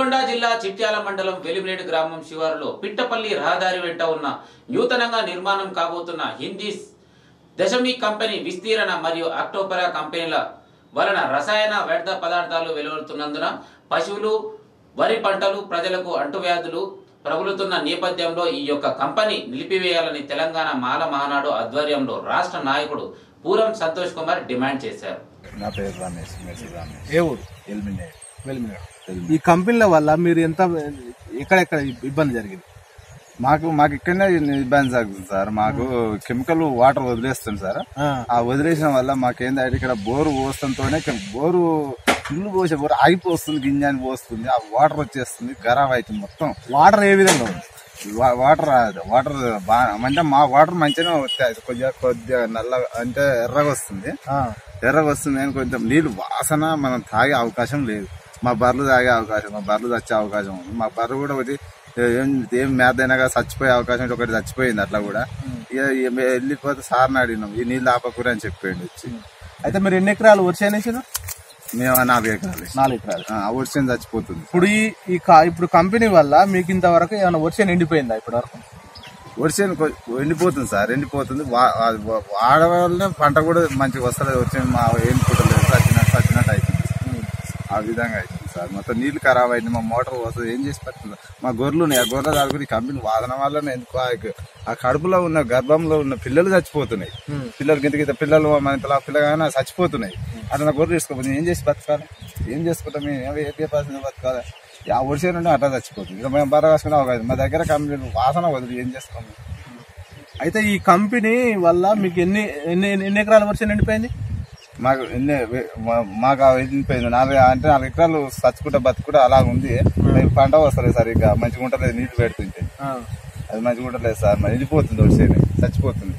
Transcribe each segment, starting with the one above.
నల్గొండ జిల్లా చిట్యాల మండలం వెలిమినేడు గ్రామం శివారులో పిట్టపల్లి రహదారి వెంట ఉన్న నూతనంగా నిర్మాణం కాబోతున్న హిందీ దశమి కంపెనీ విస్తీరణ మరియు అక్టోబరా కంపెనీల వలన రసాయన వ్యర్థ పదార్థాలు వెలువడుతున్నందున పశువులు వరి పంటలు ప్రజలకు అంటువ్యాధులు ప్రబలుతున్న నేపథ్యంలో ఈ యొక్క కంపెనీ నిలిపివేయాలని తెలంగాణ మాల మహానాడు ఆధ్వర్యంలో రాష్ట్ర నాయకుడు పూరం సంతోష్ కుమార్ డిమాండ్ చేశారు నా పేరు రమేష్ మెర్సీ రమేష్ ఏ ఊరు ఎలిమినేట్ వెలిమినాడు ఈ కంపెనీల వల్ల మీరు ఎంత ఎక్కడెక్కడ ఇబ్బంది జరిగింది మాకు మాకు ఇక్కడనే ఇబ్బంది జరుగుతుంది సార్ మాకు కెమికల్ వాటర్ వదిలేస్తుంది సార్ ఆ, ఆ వదిలేసిన వల్ల మాకేందంటే ఇక్కడ బోరు పోస్తుంటేనే ఇక్కడ బోరు ఇల్లు పోసే బోరు ఆగిపోస్తుంది గింజాని పోస్తుంది ఆ వాటర్ వచ్చేస్తుంది ఖరాబ్ అవుతుంది మొత్తం వాటర్ ఏ విధంగా ఉంది వా- వాటర్ అది వాటర్ బా అంటే మా వాటర్ మంచిగానే వస్తాయి కొద్దిగా కొద్దిగా నల్ల అంటే ఎర్రగా వస్తుంది ఆ, ఎర్రగా వస్తుంది కానీ కొంచెం నీళ్ళు వాసన మనం తాగే అవకాశం లేదు మా బర్రెలు తాగే అవకాశం మా బర్రెలు చచ్చే అవకాశం ఉంది మా బర్రె కూడా ఒకటి ఏం ఏం మేత అయినా కానీ చచ్చిపోయే అవకాశం ఉంటే ఒకటి చచ్చిపోయింది అట్లా కూడా ఇక ఇక మేము వెళ్ళిపోతే సార్ని అడిగినాం ఈ నీళ్ళు ఆపకూర అని చెప్పేయండి వచ్చి అయితే మీరు ఎన్ని ఎకరాలు వరి అనేసారు మేము నాలుగు ఎకరాలు వేసాం. నాలుగు ఎకరాలు ఆ, ఆ వర్షం చచ్చిపోతుంది ఇప్పుడు ఈ ఈ కా- ఇప్పుడు కంపెనీ వల్ల మీకు ఇంతవరకు ఏమైనా వర్షం ఎండిపోయిందా ఇప్పటి వరకు వర్షం ఎండిపోతుంది సార్ ఎండిపోతుంది వా- ఆ వా- వాడవల్లనే పంట కూడా మంచిగా వస్తలేదు వచ్చి మా ఎండిపోతలేదు చచ్చినట్టు చచ్చినట్టు అవుతుంది ఆ విధంగా అవుతుంది సార్ మొత్తం నీళ్లు ఖరాబ్ అయింది మా మోటార్ వస్తుంది ఏం చేసి పెడుతుంది మా గొర్రెలు ఉన్నాయి ఆ గొర్రెలు దాడుకుని ఈ కంపెనీ వాదన వల్లనే ఎందుకు ఆ- ఆ కడుపులో ఉన్న గర్భంలో ఉన్న పిల్లలు చచ్చిపోతున్నాయి పిల్లలు గింత గింత పిల్లలు మన పిల్ల పిల్లగానే చచ్చిపోతున్నాయి అట్లా నా గొర్రెలు తీసుకోపోతుంది ఏం చేసి బతకాలి ఏం చేసుకుంటాం మేము ఏ ఏ పరిస్థితి బతకాలి ఆ వర్షం నుండి అట్లా చచ్చిపోతుంది ఇక మేము బర్ర కాసుకునే అవకాశం మా దగ్గర కంపెనీ వాసన వదిలి ఏం చేస్తాం అయితే ఈ కంపెనీ వల్ల మీకు ఎన్ని ఎన్ని ఎన్ని ఎకరాల వర్షం ఎండిపోయింది మాకు ఎన్ని మా- మాకు ఆ వెళ్ళిపోయింది నాలుగు అంటే నాలుగు ఎకరాలు చచ్చుకుంటా బతుకుంటా అలా ఉంది మేము పంట వస్తలేదు సార్ ఇక మంచిగా ఉంటలేదు నీళ్లు పెడుతుంటే ఆ, అది మంచిగా ఉంటలేదు సార్ మరి వెళ్ళిపోతుంది వచ్చేది చచ్చిపోతుంది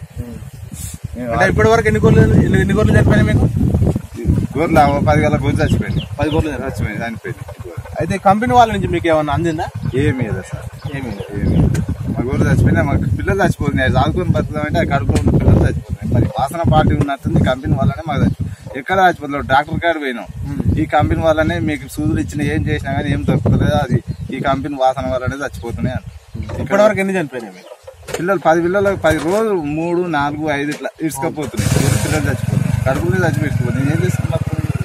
మేము అంటే ఇప్పటి వరకు ఎన్ని గొర్రెలు ఎన్ని ఎన్ని గొర్రెలు చనిపోయినాయి మీకు గొర్రెలు ఆ పది గల గొర్రెలు చచ్చిపోయింది పది గొర్రెలు చనిపోయినాయి. చచ్చిపోయింది చనిపోయింది అయితే కంపెనీ వాళ్ళ నుంచి మీకు ఏమన్నా అందిందా ఏమీ లేదు సార్ ఏమీ లేదు. ఏమీ లేదు. మా గొర్రెలు చచ్చిపోయినా మా పిల్లలు చచ్చిపోతున్నాయి చదువుకొని బతుకుదామంటే ఆ కడుపులో ఉన్న పిల్లలు చచ్చిపోతున్నాయి మరి వాసన పార్టీ ఉన్నట్టుంది కంపెనీ వల్లనే మాకు చచ్చిపోతుంది ఎక్కడ చచ్చిపోతున్నాం డాక్టర్ కాడ పోయినాం ఈ కంపెనీ వల్లనే మీకు సూదులు ఇచ్చిన ఏం చేసినా కానీ ఏం దొరుకుతలేదు అది ఈ కంపెనీ వాసన వల్లనే చచ్చిపోతున్నాయి అంట. ఇప్పటి వరకు ఎన్ని చనిపోయినాయి మీకు పిల్లలు పది పిల్లలు పది రోజులు మూడు నాలుగు ఐదు ఇట్లా ఇసుకపోతున్నాయి పిల్లలు చచ్చిపోతున్నాయి కడుపులో చచ్చిపోతున్నాయి ఏం చేస్తున్నారు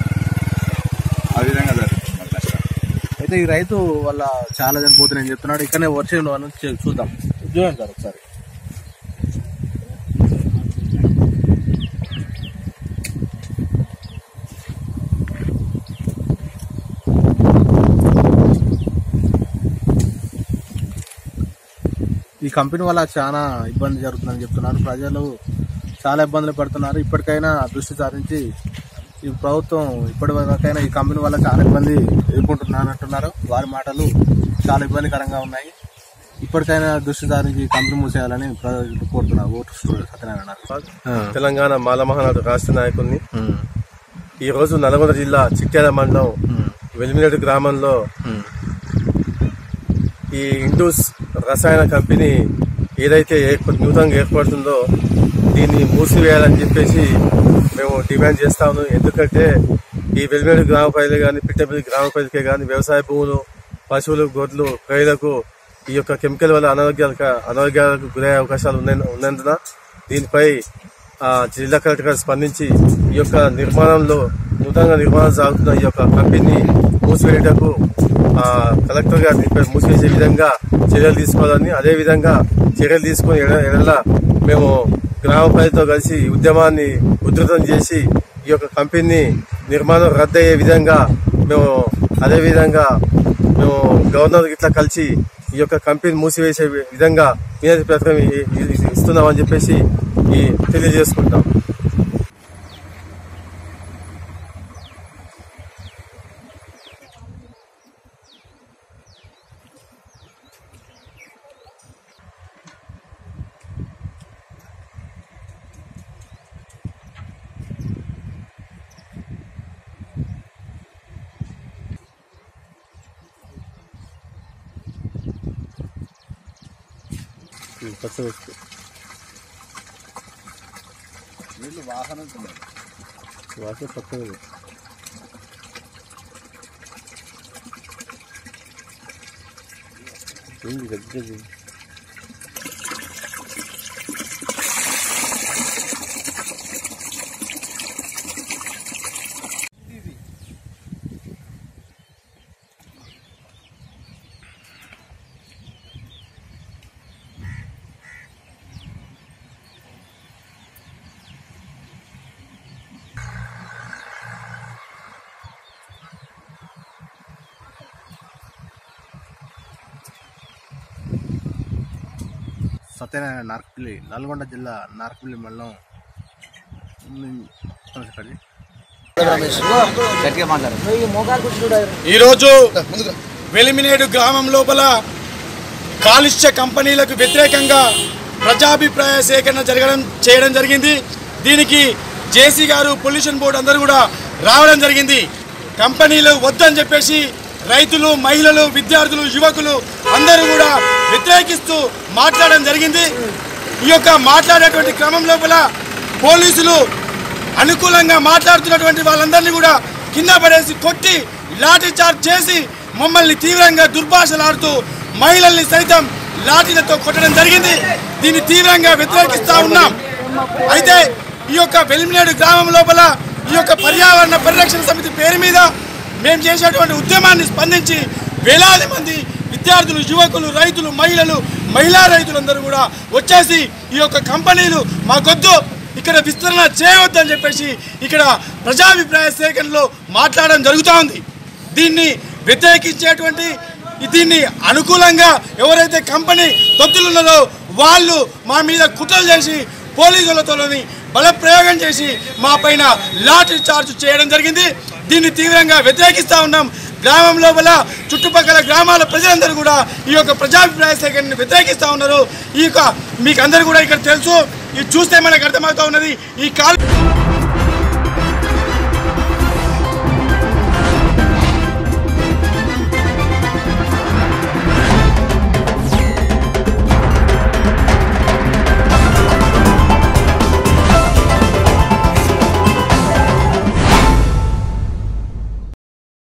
ఆ విధంగా జరుగుతుంది మరి కష్టం. అయితే ఈ రైతు వల్ల చాలా చనిపోతున్నాయని చెప్తున్నాడు ఇక్కడనే వర్షం వాళ్ళని చూ- చూద్దాం చూడండి సార్ ఒకసారి ఈ కంపెనీ వల్ల చాలా ఇబ్బంది జరుగుతుందని చెప్తున్నారు ప్రజలు చాలా ఇబ్బందులు పడుతున్నారు ఇప్పటికైనా దృష్టి సారించి ఈ ప్రభుత్వం ఇప్పటి వరకైనా ఈ కంపెనీ వల్ల చాలా ఇబ్బంది ఎదుర్కొంటున్నారు అంటున్నారు వారి మాటలు చాలా ఇబ్బందికరంగా ఉన్నాయి ఇప్పటికైనా దృష్టి సారించి ఈ కంపెనీ మూసేయాలని ప్రజలు కోరుతున్నారు ఓటు స్టూడెంట్ సత్యనారాయణ అన్నారు. తెలంగాణ మాల మహానాడు రాష్ట్ర నాయకుడిని ఈ రోజు నల్గొండ జిల్లా చిట్యాల మండలం వెలిమినేడు గ్రామంలో ఈ ఇండూస్ రసాయన కంపెనీ ఏదైతే ఏర్ప- నూతనంగా ఏర్పడుతుందో దీన్ని మూసివేయాలని చెప్పేసి మేము డిమాండ్ చేస్తా ఉన్నాం ఎందుకంటే ఈ వెలిమేడు గ్రామ ప్రజలు కానీ పిట్టపల్లి గ్రామ ప్రజలకే కానీ వ్యవసాయ భూములు పశువులు గొడ్లు ప్రజలకు ఈ యొక్క కెమికల్ వల్ల అనారోగ్యాలకు అనారోగ్యాలకు గురయ్యే అవకాశాలు ఉన్న- ఉన్నందున దీనిపై ఆ, జిల్లా కలెక్టర్ గారు స్పందించి ఈ యొక్క నిర్మాణంలో నూతనంగా నిర్మాణం సాగుతున్న ఈ యొక్క కంపెనీ మూసివేయటకు ఆ, కలెక్టర్ గారు దీనిపై మూసివేసే విధంగా చర్యలు తీసుకోవాలని అదే విధంగా చర్యలు తీసుకుని ఎడ- ఎడల మేము గ్రామ ప్రజలతో కలిసి ఈ ఉద్యమాన్ని ఉధృతం చేసి ఈ యొక్క కంపెనీ నిర్మాణం రద్దయ్యే విధంగా మేము అదే విధంగా మేము గవర్నర్ ఇట్లా కలిసి ఈ యొక్క కంపెనీ మూసివేసే విధంగా వినతి పత్రం ఇ- ఇ- ఇస్తున్నామని చెప్పేసి ఈ తెలియజేసుకుంటాం నీళ్ళు వాసన ఉంటుంది వాసన పక్కన సత్యనారాయణ నార్కపల్లి నల్గొండ జిల్లా నార్కపల్లి మండలం ఉమ్, చెప్పండి. ఈరోజు వెలిమినేడు గ్రామం లోపల కాలుష్య కంపెనీలకు వ్యతిరేకంగా ప్రజాభిప్రాయ సేకరణ జరగడం చేయడం జరిగింది దీనికి జేసీ గారు పొల్యూషన్ బోర్డు అందరూ కూడా రావడం జరిగింది కంపెనీలు వద్దని చెప్పేసి రైతులు మహిళలు విద్యార్థులు యువకులు అందరూ కూడా వ్యతిరేకిస్తూ మాట్లాడడం జరిగింది ఈ యొక్క మాట్లాడేటువంటి క్రమం లోపల పోలీసులు అనుకూలంగా మాట్లాడుతున్నటువంటి వాళ్ళందరినీ కూడా కింద పడేసి కొట్టి లాఠీ చార్జ్ చేసి మమ్మల్ని తీవ్రంగా దుర్భాషలాడుతూ మహిళల్ని సైతం లాఠీలతో కొట్టడం జరిగింది దీన్ని తీవ్రంగా వ్యతిరేకిస్తా ఉన్నాం అయితే ఈ యొక్క వెలిమినేడు గ్రామం లోపల ఈ యొక్క పర్యావరణ పరిరక్షణ సమితి పేరు మీద మేము చేసేటువంటి ఉద్యమాన్ని స్పందించి వేలాది మంది విద్యార్థులు యువకులు రైతులు మహిళలు మహిళా రైతులందరూ కూడా వచ్చేసి ఈ యొక్క కంపెనీలు మాకొద్దు ఇక్కడ విస్తరణ చేయవద్దని చెప్పేసి ఇక్కడ ప్రజాభిప్రాయ సేకరణలో మాట్లాడడం జరుగుతూ ఉంది దీన్ని వ్యతిరేకించేటువంటి దీన్ని అనుకూలంగా ఎవరైతే కంపెనీ తొత్తులు ఉన్నారో వాళ్ళు మా మీద కుట్రలు చేసి పోలీసులతోని బల ప్రయోగం చేసి మా పైన లాఠీ చార్జ్ చేయడం జరిగింది దీన్ని తీవ్రంగా వ్యతిరేకిస్తూ ఉన్నాం గ్రామం లోపల చుట్టుపక్కల గ్రామాల ప్రజలందరూ కూడా ఈ యొక్క ప్రజాభిప్రాయ సేకరణను వ్యతిరేకిస్తూ ఉన్నారు ఈ యొక్క మీకు అందరూ కూడా ఇక్కడ తెలుసు ఇది చూస్తే మనకు అర్థమవుతా ఉన్నది ఈ కాలు